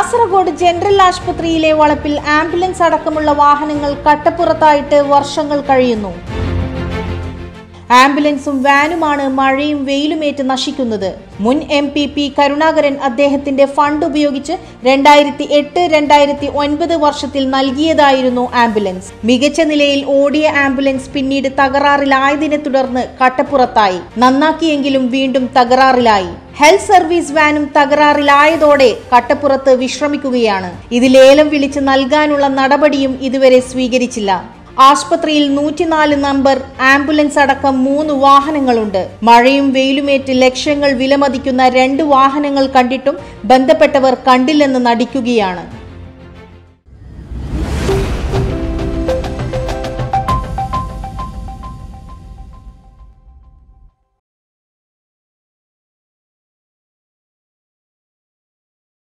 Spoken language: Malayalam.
കാസർഗോഡ് ജനറൽ ആശുപത്രിയിലെ വളപ്പിൽ ആംബുലൻസ് അടക്കമുള്ള വാഹനങ്ങൾ കട്ടപ്പുറത്തായിട്ട് വർഷങ്ങൾ കഴിയുന്നു ആംബുലൻസും വാനുമാണ് മഴയും വെയിലുമേറ്റ് നശിക്കുന്നത് മുൻ എം പി പി കരുണാകരൻ അദ്ദേഹത്തിന്റെ ഫണ്ട് ഉപയോഗിച്ച് രണ്ടായിരത്തി എട്ട് രണ്ടായിരത്തി ഒൻപത് വർഷത്തിൽ നൽകിയതായിരുന്നു ആംബുലൻസ് മികച്ച നിലയിൽ ഓടിയ ആംബുലൻസ് പിന്നീട് തകരാറിലായതിനെ തുടർന്ന് കട്ടപ്പുറത്തായി നന്നാക്കിയെങ്കിലും വീണ്ടും തകരാറിലായി ഹെൽത്ത് സർവീസ് വാനും തകരാറിലായതോടെ കട്ടപ്പുറത്ത് വിശ്രമിക്കുകയാണ് ഇത് ലേലം വിളിച്ച് നൽകാനുള്ള നടപടിയും ഇതുവരെ സ്വീകരിച്ചില്ല ആശുപത്രിയിൽ നൂറ്റിനാല് നമ്പർ ആംബുലൻസ് അടക്കം മൂന്ന് വാഹനങ്ങളുണ്ട് മഴയും വെയിലുമേറ്റ് ലക്ഷങ്ങൾ വിലമതിക്കുന്ന രണ്ട് വാഹനങ്ങൾ കണ്ടിട്ടും ബന്ധപ്പെട്ടവർ കണ്ടില്ലെന്ന് നടിക്കുകയാണ്